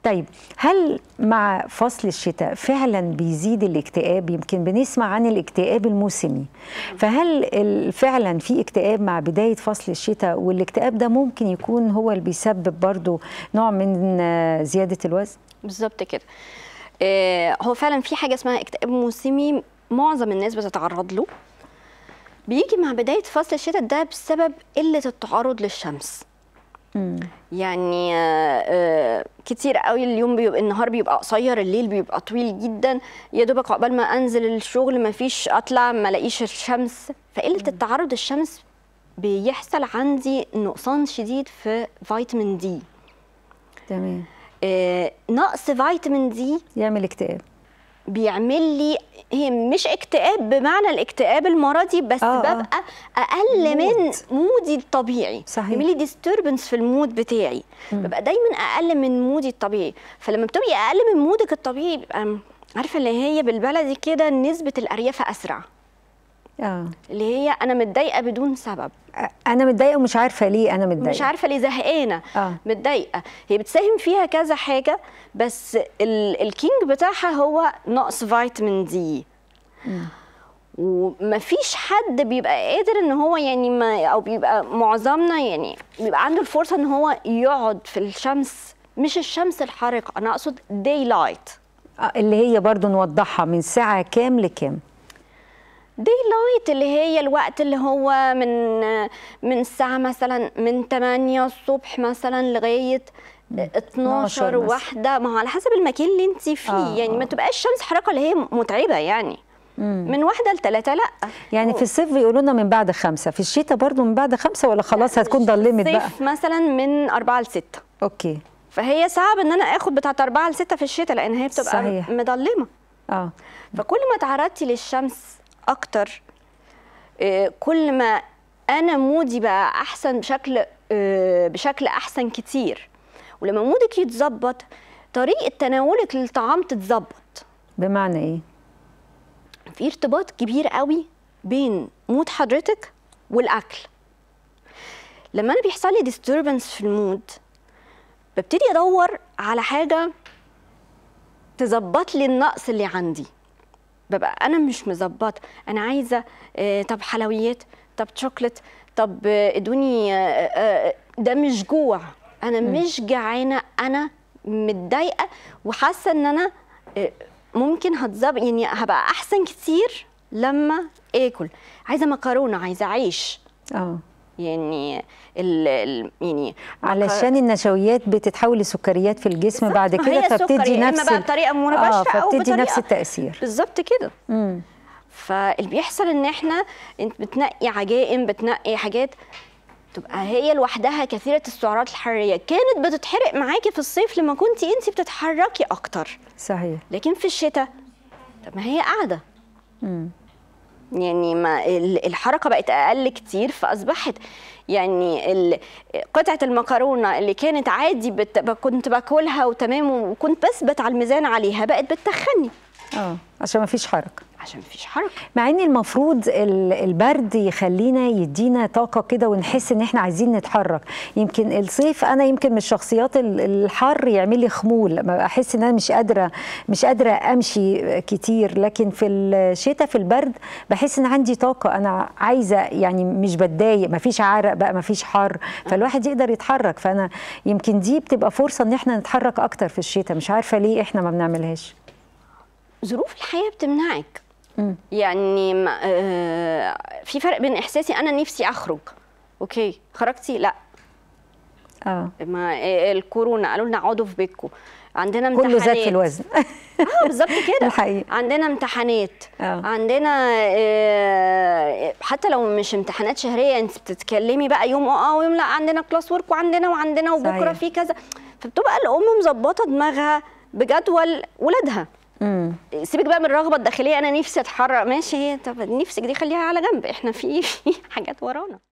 طيب هل مع فصل الشتاء فعلا بيزيد الاكتئاب يمكن بنسمع عن الاكتئاب الموسمي فهل ال- فعلا في اكتئاب مع بداية فصل الشتاء والاكتئاب ده ممكن يكون هو اللي بيسبب برضو نوع من آه، زيادة الوزن بالظبط كده آه، هو فعلا في حاجه اسمها اكتئاب موسمي معظم الناس بتتعرض له بيجي مع بدايه فصل الشتاء ده بسبب قله التعرض للشمس يعني آه، آه، كتير قوي اليوم بيبقى النهار بيبقى قصير الليل بيبقى طويل جدا يا دوبك عقبال ما انزل الشغل ما فيش اطلع ما الاقيش الشمس فقله التعرض للشمس بيحصل عندي نقصان شديد في فيتامين دي تمام آه، نقص فيتامين دي يعمل اكتئاب بيعمل لي هي مش اكتئاب بمعنى الاكتئاب المرضي بس آه، آه آه. ببقى اقل من مود. مودي الطبيعي صحيح. بيعمل لي ديستربنس في المود بتاعي ببقى دايما اقل من مودي الطبيعي فلما بتبقي اقل من مودك الطبيعي بيبقى م- عارفه اللي هي بالبلدي كده نسبه الاريافه اسرع اه اللي هي انا متضايقه بدون سبب انا متضايقه ومش عارفه ليه انا متضايقه مش عارفه ليه زهقانه آه. متضايقه هي بتساهم فيها كذا حاجه بس ال- الكينج بتاعها هو نقص فيتامين دي ومفيش حد بيبقى قادر ان هو يعني ما او بيبقى معظمنا يعني بيبقى عنده الفرصه ان هو يقعد في الشمس مش الشمس الحارقه انا اقصد داي لايت آه، اللي هي برضو نوضحها من ساعه كام لكام داي لايت اللي هي الوقت اللي هو من من الساعة مثلا من 8 الصبح مثلا لغاية 12 مثلاً. واحدة ما هو على حسب المكان اللي انت فيه آه، يعني ما آه. تبقاش الشمس حركة اللي هي متعبة يعني من واحدة لثلاثة لا يعني في الصيف بيقولوا لنا من بعد خمسة في الشتاء برضو من بعد خمسة ولا خلاص هتكون ضلمت بقى الصيف مثلا من 4 ل 6 اوكي فهي صعب ان انا اخد بتاعت 4 ل 6 في الشتاء لان هي بتبقى صحيح. مضلمة اه فكل ما تعرضتي للشمس اكتر آه، كل ما انا مودي بقى احسن بشكل آه، بشكل احسن كتير ولما مودك يتظبط طريقه تناولك للطعام تتظبط بمعنى ايه في ارتباط كبير قوي بين مود حضرتك والاكل لما انا بيحصل لي disturbance في المود ببتدي ادور على حاجه تظبط لي النقص اللي عندي ببقى انا مش مظبطه انا عايزه آه، طب حلويات طب شوكليت طب آه، ادوني آه، آه، ده مش جوع انا مش جعانه انا متضايقه وحاسه ان انا آه، ممكن هتظبط يعني هبقى احسن كتير لما اكل عايزه مكرونه عايزه عيش اه يعني ال ال يعني علشان النشويات بتتحول لسكريات في الجسم بعد ما كده هي السكر فبتدي يا إما نفس بقى ال- بطريقة اه مباشرة أو فبتدي نفس بطريقة- التأثير بالظبط كده امم فاللي بيحصل ان احنا انت بتنقي عجائن بتنقي حاجات تبقى هي لوحدها كثيرة السعرات الحرارية كانت بتتحرق معاكي في الصيف لما كنت انت بتتحركي اكتر صحيح لكن في الشتاء طب ما هي قاعدة امم يعني ما ال- الحركه بقت اقل كتير فاصبحت يعني ال- قطعه المكرونه اللي كانت عادي بت... كنت باكلها وتمام وكنت بثبت على الميزان عليها بقت بتخني اه عشان ما فيش حركه عشان مفيش حركه مع ان المفروض ال- البرد يخلينا يدينا طاقه كده ونحس ان احنا عايزين نتحرك يمكن الصيف انا يمكن من الشخصيات ال- الحر يعمل لي خمول لما احس ان انا مش قادره مش قادره امشي كتير لكن في الشتاء في البرد بحس ان عندي طاقه انا عايزه يعني مش بتضايق ما فيش عرق بقى ما فيش حر فالواحد يقدر يتحرك فانا يمكن دي بتبقى فرصه ان احنا نتحرك اكتر في الشتاء مش عارفه ليه احنا ما بنعملهاش ظروف الحياه بتمنعك مم. يعني ما- آه، في فرق بين احساسي انا نفسي اخرج اوكي خرجتي لا اه ما آه، الكورونا قالوا لنا اقعدوا في بيتكم عندنا امتحانات كله زاد في الوزن اه بالظبط كده الحقيقة. عندنا امتحانات آه. عندنا آه، حتى لو مش امتحانات شهريه انت بتتكلمي بقى يوم اه ويوم لا عندنا كلاس ورك وعندنا وعندنا وبكره صحيح. في كذا فبتبقى الام مظبطه دماغها بجدول ولادها امم سيبك بقى من الرغبه الداخليه انا نفسي اتحرك ماشي هي طب نفسك دي خليها على جنب احنا في في حاجات ورانا